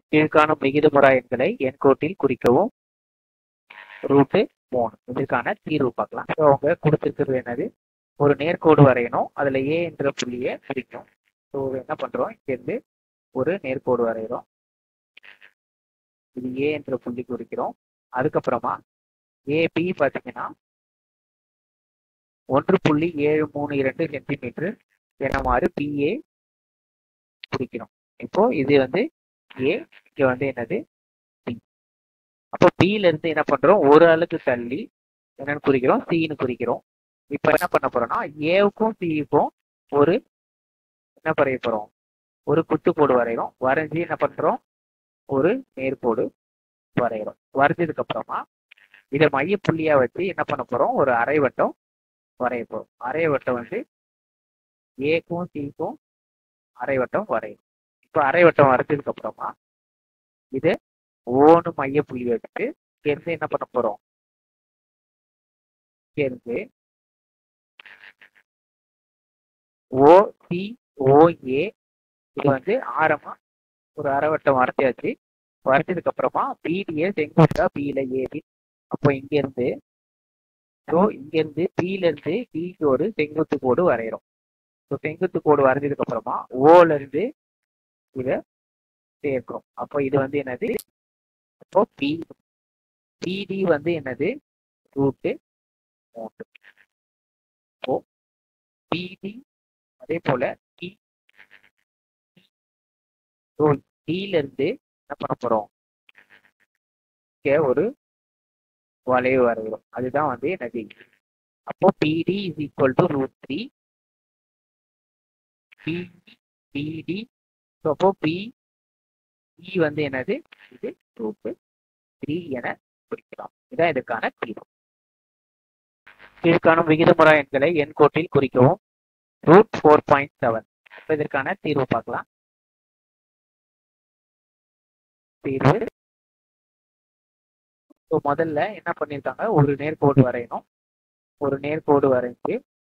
கீழ்காணும் விகிதமுறா எண்களை எண்கோட்டில் குறிக்கவும் ரூட்டு மூணு இதுக்கான தீர்வு பார்க்கலாம் ஸோ அவங்க கொடுத்துருக்கிறது என்னது ஒரு நேர்கோடு வரையணும் அதில் ஏ என்ற புள்ளியை குறிக்கும் ஸோ என்ன பண்ணுறோம் இங்கேருந்து ஒரு நேர்கோடு வரைகிறோம் இது ஏ என்ற புள்ளி குறிக்கிறோம் அதுக்கப்புறமா ஏபி பார்த்தீங்கன்னா ஒன்று புள்ளி ஏழு மூணு இரண்டு சென்டிமீட்டர் என மாதிரி பிஏ குறிக்கிறோம் இப்போ இது வந்து ஏ இங்க வந்து என்னது பி அப்போ பில இருந்து என்ன பண்றோம் ஒரு ஆளுக்கு தள்ளி என்னன்னு குறிக்கிறோம் சின்னு குறிக்கிறோம் இப்போ என்ன பண்ண போறோம்னா ஏவுக்கும் சிக்கும் ஒரு என்ன வரைய போறோம் ஒரு குத்துக்கோடு வரைகிறோம் வரைஞ்சி என்ன பண்றோம் ஒரு நேர்கோடு வரைகிறோம் வரைஞ்சதுக்கு அப்புறமா இதை மைய புள்ளியா வச்சு என்ன பண்ண போறோம் ஒரு அரை வட்டம் வரைய போறோம் அரை வட்டம் வந்து ஏக்கும் சிக்கும் அரை வட்டம் வரையும் இப்போ அரை வட்டம் வரைஞ்சதுக்கு அப்புறமா இது ஓன்னு மைய புள்ளி வச்சுட்டு இருந்து என்ன பண்ண போறோம் இருந்து ஓ சி ஓ ஏ இது வந்து ஆரமா ஒரு அரை வட்டம் வரைச்சாச்சு வரைச்சதுக்கு அப்புறமா பிடிஏ செங்குத்தா பியில ஏபி அப்போ இங்க இருந்து ஸோ இங்க இருந்து பில இருந்து பிக்கு ஒரு செங்குத்து கோடு வரைகிறோம் ஸோ செங்குத்து கோடு வரைஞ்சதுக்கு அப்புறமா ஓல இருந்து இதை சேர்க்கிறோம் அப்போ இது வந்து என்னது அப்போ பி பிடி வந்து என்னது ரூட்டு மூன்று இப்போ பிடி அதே போல டி ஸோ டில இருந்து என்ன பண்ண போறோம் இங்க ஒரு வளைவு வரைகிறோம் அதுதான் வந்து என்னது அப்போ P D is equal to root three P D so அப்போ பி இ வந்து என்னது இது ரூட் த்ரீ என குறிக்கலாம் இதான் இதுக்கான தீர்வு கீழ்காணும் விகிதமுறை எண்களை எண் கோட்டில் குறிக்கவும் ரூட் ஃபோர் பாயிண்ட் செவன் இப்போ இதற்கான தீர்வு பார்க்கலாம் தீர்வு ஸோ முதல்ல என்ன பண்ணியிருக்காங்க ஒரு நேர்கோடு வரையணும் ஒரு நேர்கோடு வரைஞ்சு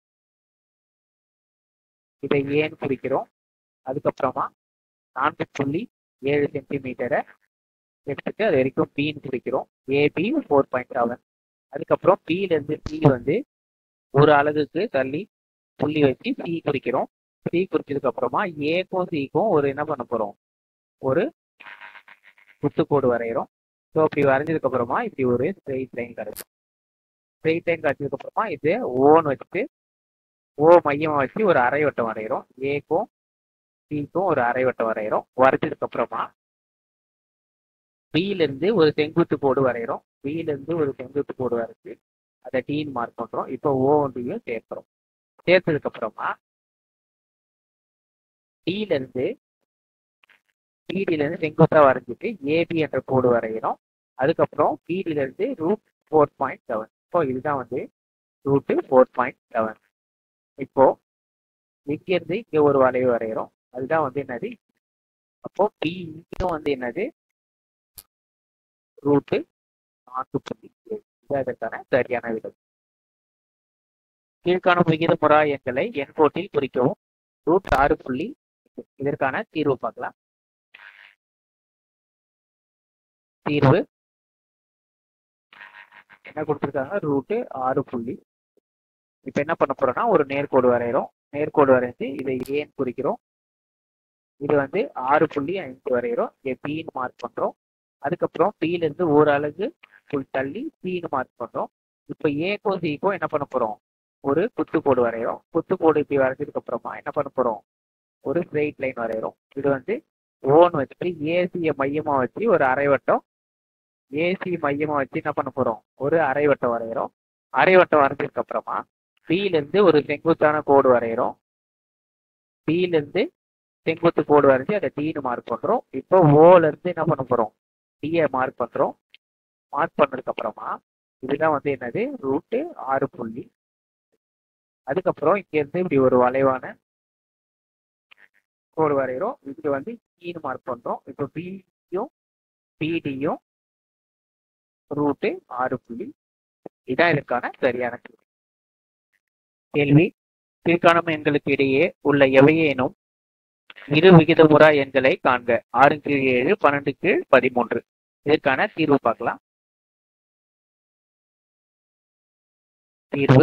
இதை ஏன்னு குறிக்கிறோம் அதுக்கப்புறமா நான்கு புள்ளி ஏழு சென்டிமீட்டரை எடுத்துட்டு அது வரைக்கும் பின்னு குறிக்கிறோம் ஏபி ஃபோர் பாயிண்ட் செவன் அதுக்கப்புறம் பியிலேருந்து சி வந்து ஒரு அலகுக்கு தள்ளி புள்ளி வச்சு சி குறிக்கிறோம் சி குறிச்சதுக்கு அப்புறமா ஏக்கும் சிக்கும் ஒரு என்ன பண்ண போறோம் ஒரு குத்துக்கோடு வரைகிறோம் ஸோ அப்படி வரைஞ்சதுக்கு அப்புறமா இப்படி ஒரு ஸ்ட்ரெயிட் லைன் கிடைக்கும் ஸ்ட்ரெயிட் லைன் கிடைச்சதுக்கு அப்புறமா இது ஓன்னு வச்சுட்டு ஓ மையமா வச்சு ஒரு அரை வட்டம் வரைகிறோம் ஏக்கும் சிக்கும் ஒரு அரை வட்டம் வரைகிறோம் வரைஞ்சதுக்கு அப்புறமா பியில இருந்து ஒரு செங்குத்து கோடு வரைகிறோம் பியில இருந்து ஒரு செங்குத்து கோடு வரைச்சு அதை டீன் மார்க் பண்றோம் இப்போ ஓ ஒன்றையும் சேர்க்கிறோம் சேர்த்ததுக்கு அப்புறமா டில இருந்து பிடில இருந்து செங்குத்தா வரைஞ்சிட்டு ஏபி என்ற கோடு வரைகிறோம் அதுக்கப்புறம் பிடில இருந்து ரூட் ஃபோர் பாயிண்ட் செவன் இப்போ இதுதான் வந்து ரூட்டு ஃபோர் பாயிண்ட் செவன் இப்போ இங்க இருந்து இங்க ஒரு வளைவு வரைகிறோம் அதுதான் வந்து என்னது அப்போ பி இங்கும் வந்து என்னது ரூட்டு நான்கு புள்ளி ஏழு இது அதற்கான சரியான விடை கீழ்காணும் விகிதமுறா எண்களை எண் கோட்டில் குறிக்கவும் ரூட் ஆறு புள்ளி இதற்கான தீர்வு பார்க்கலாம் தீர்வு என்ன கொடுத்துருக்காங்க ரூட்டு ஆறு புள்ளி இப்போ என்ன பண்ண போறோம்னா ஒரு நேர்கோடு வரைகிறோம் நேர்கோடு வரைஞ்சு இதை ஏன்னு குறிக்கிறோம் இது வந்து ஆறு புள்ளி ஐந்து வரைகிறோம் இங்கே பின்னு மார்க் பண்றோம் அதுக்கப்புறம் பில இருந்து ஒரு அலகு புல் தள்ளி சின்னு மார்க் பண்றோம் இப்போ ஏக்கோ சிக்கோ என்ன பண்ண போறோம் ஒரு குத்துக்கோடு வரைகிறோம் குத்துக்கோடு இப்படி வரைஞ்சதுக்கு அப்புறமா என்ன பண்ண போறோம் ஒரு ஸ்ட்ரெயிட் லைன் வரைகிறோம் இது வந்து ஓன் வச்சுட்டு ஏசியை மையமா வச்சு ஒரு அரை வட்டம் ஏசி மையமா வச்சு என்ன பண்ண போறோம் ஒரு அரை வட்டம் வரைகிறோம் அரை வட்டம் வரைஞ்சதுக்கு அப்புறமா பில இருந்து ஒரு செங்குத்தான கோடு வரைகிறோம் பில இருந்து செங்குத்து கோடு வரைஞ்சி அதை டீனு மார்க் பண்றோம் இப்போ ஓல இருந்து என்ன பண்ண போறோம் டியை மார்க் பண்றோம் மார்க் பண்ணதுக்கு அப்புறமா இதுதான் வந்து என்னது ரூட்டு ஆறு புள்ளி அதுக்கப்புறம் இங்க இருந்து இப்படி ஒரு வளைவான கோடு வரைகிறோம் இதுக்கு வந்து கீனு மார்க் பண்றோம் இப்போ பியும் பிடியும் ரூட்டு ஆறு புள்ளி இதான் இதற்கான சரியான கேள்வி கேள்வி கீழ்காணும் எண்களுக்கு இடையே உள்ள எவையேனும் இரு விகிதமுறா எண்களை காண்க ஆறு கீழ் ஏழு பன்னெண்டு கீழ் பதிமூன்று இதற்கான தீர்வு பார்க்கலாம் தீர்வு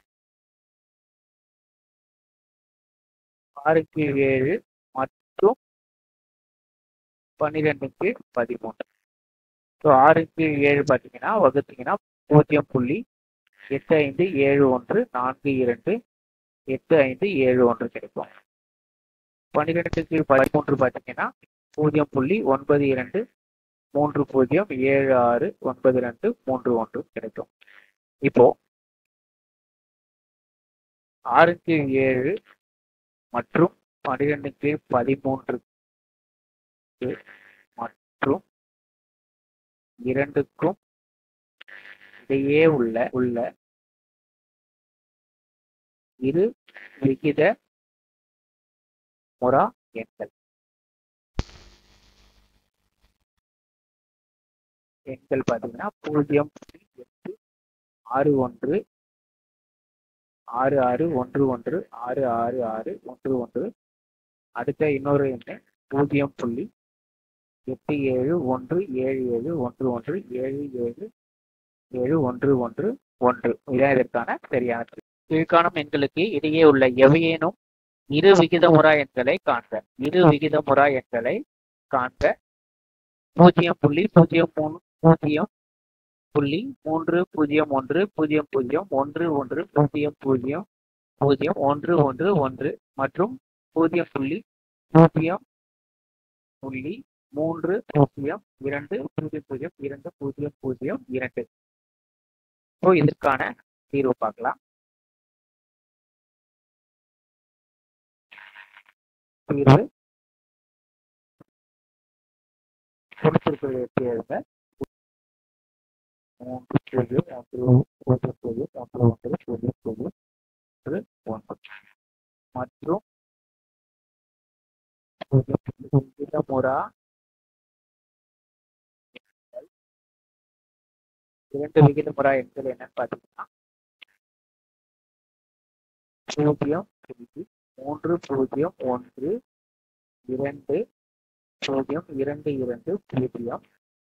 ஆறு கீழ் ஏழு மற்றும் பன்னிரெண்டு கீழ் பதிமூன்று ஸோ ஆறு கீழ் ஏழு பார்த்தீங்கன்னா வகுத்தீங்கன்னா பூஜ்ஜியம் புள்ளி எட்டு ஐந்து ஏழு ஒன்று நான்கு இரண்டு எட்டு ஐந்து ஏழு ஒன்று கிடைக்கும் பன்னிரெண்டு கீழ் பதிமூன்று பார்த்தீங்கன்னா பூஜ்ஜியம் புள்ளி ஒன்பது இரண்டு மூன்று பூஜ்ஜியம் ஏழு ஆறு ஒன்பது ரெண்டு மூன்று ஒன்று கிடைக்கும் இப்போ ஆறு கீழ் ஏழு மற்றும் பன்னிரெண்டு கீழ் பதிமூன்று மற்றும் இரண்டுக்கும் இடையே உள்ள உள்ள இரு விகித முறா எண்கள் எண்கள் பார்த்தீங்கன்னா பூஜ்ஜியம் புள்ளி எட்டு ஆறு ஒன்று ஆறு ஆறு ஒன்று ஒன்று ஆறு ஆறு ஆறு ஒன்று ஒன்று அடுத்த இன்னொரு எண்ணு பூஜ்ஜியம் புள்ளி எட்டு ஏழு ஒன்று ஏழு ஏழு ஒன்று ஒன்று ஏழு ஏழு ஏழு ஒன்று ஒன்று ஒன்று இதான் இதற்கான சரியான தீர்வு. கீழ்காணும் எண்களுக்கு இடையே உள்ள எவையேனும் இரு விகிதமுறா எண்களை காண்க இரு விகிதமுறா எண்களை காண்க பூஜ்ஜியம் புள்ளி பூஜ்ஜியம் மூணு பூஜ்ஜியம் புள்ளி மூன்று பூஜ்ஜியம் ஒன்று பூஜ்ஜியம் பூஜ்ஜியம் ஒன்று ஒன்று பூஜ்ஜியம் பூஜ்ஜியம் பூஜ்ஜியம் ஒன்று ஒன்று ஒன்று மற்றும் பூஜ்ஜியம் புள்ளி பூஜ்ஜியம் புள்ளி மூன்று பூஜ்ஜியம் இரண்டு பூஜ்ஜியம் பூஜ்ஜியம் இரண்டு பூஜ்ஜியம் பூஜ்ஜியம் இரண்டு ஸோ இதற்கான தீர்வு பார்க்கலாம் தீர்வு கொடுத்திருக்கிறது எப்படி எழுதுங்க மூன்று பூஜ்ஜியம் ஒன்று பூஜ்ஜியம் பூஜ்ஜியம் ஒன்று ஒன்று பூஜ்ஜியம் பூஜ்ஜியம் ஒன்று ஒன்று மற்றும் பூஜ்ஜியம் விகிதமுறா இரண்டு விகிதமுறா எண்கள் என்னன்னு பார்த்தீங்கன்னா பூஜ்ஜியம் புள்ளி மூன்று பூஜ்ஜியம் ஒன்று இரண்டு பூஜ்ஜியம் இரண்டு இரண்டு பூஜ்ஜியம்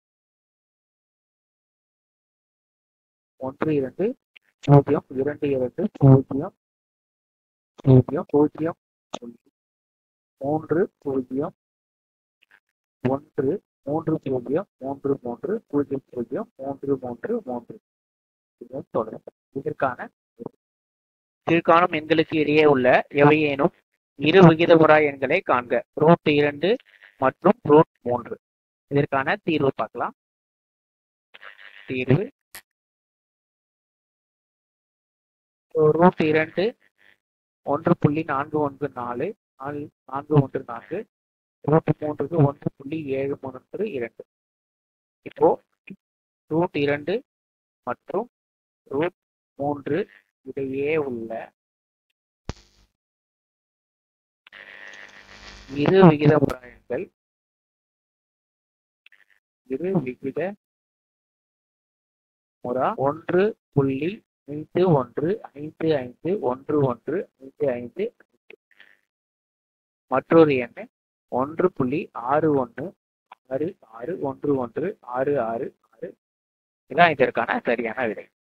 ஒன்று இரண்டு பூஜ்ஜியம் இரண்டு இரண்டு பூஜ்ஜியம் பூஜ்ஜியம் பூஜ்ஜியம் புள்ளி மூன்று பூஜ்ஜியம் ஒன்று மூன்று பூஜ்ஜியம் மூன்று மூன்று பூஜ்ஜியம் பூஜ்ஜியம் மூன்று மூன்று மூன்று இது தொடரும் இதற்கான கீழ்காணும் எண்களுக்கு இடையே உள்ள எவையேனும் இரு விகிதமுறா எண்களை காண்க ரூட் இரண்டு மற்றும் ரூட் மூன்று இதற்கான தீர்வு பார்க்கலாம் தீர்வு ரூட் இரண்டு ஒன்று புள்ளி நான்கு ஒன்று நாலு நாலு நான்கு ஒன்று நான்கு ரூட் மூன்றுக்கு ஒன்று புள்ளி ஏழு மூன்று இரண்டு இப்போ ரூட் இரண்டு மற்றும் ரூட் மூன்று இடையே உள்ள இரு விகித முறைகள் இரு விகித முறா ஒன்று புள்ளி ஐந்து ஒன்று ஐந்து ஐந்து ஒன்று ஒன்று ஐந்து ஐந்து மற்றொரு எண் ஒன்று புள்ளி ஆறு ஒன்று ஆறு ஆறு ஒன்று ஒன்று ஆறு ஆறு ஆறு இதான் இதற்கான சரியான விடை